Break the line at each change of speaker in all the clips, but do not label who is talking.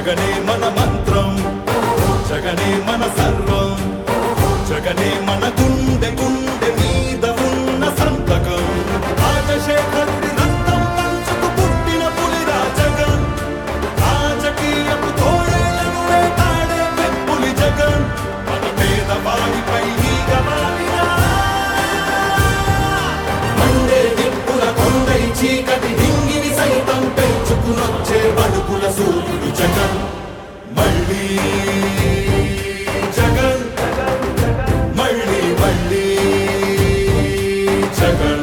జగనే మన మంత్రం జగనే మన సర్వం జగనే మన గుండె గుండె మీద ఉన్న సంతకం రాజశేఖరుడి రక్తం పంచుకు పుట్టిన పులిరా జగన్ రాజకీయపు తోడేళ్లను వేటాడే పెప్పులి జగన్ మన పేదవాడిపై ఈగ వాలినా మండే నిప్పుల కొండై చీకటి డింగిని సైతం పెంచుకునొచ్చే బడుకుల సూర్యుడు జగన్ మళ్ళీ జగన్ మళ్ళీ మళ్ళీ జగన్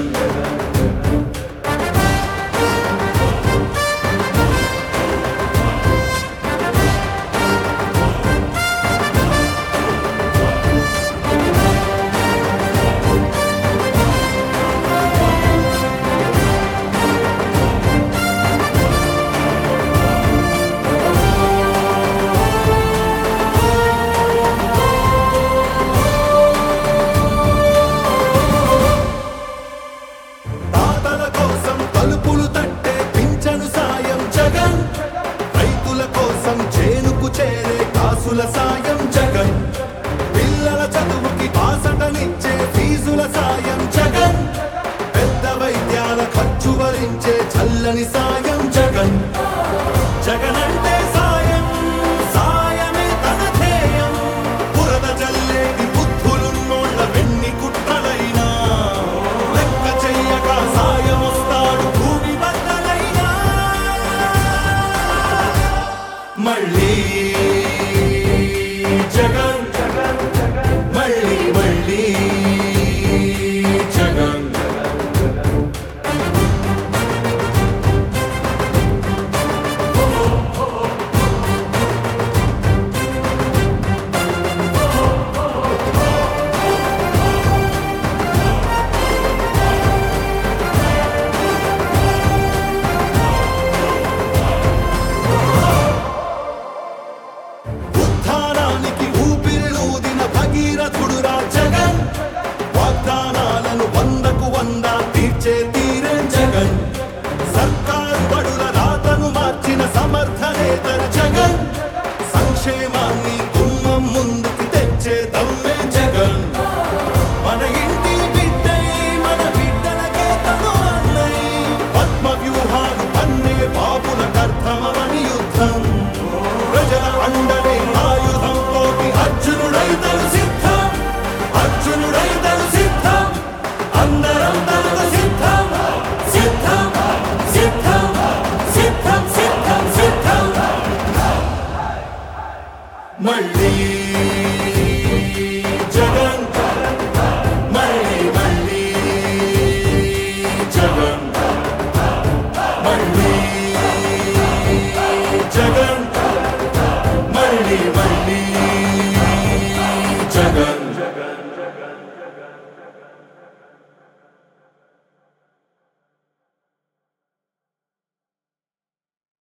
తాతల కోసం తలుపులు తట్టే పింఛను సాయం జగన్ రైతుల కోసం చేనుకు చేరే కాసుల సాయం జగన్ పిల్లల చదువుకి బాసటనిచ్చే ఫీజుల సాయం జగన్ పెద్ద వైద్యాల ఖర్చు భరించే చల్లని సాయం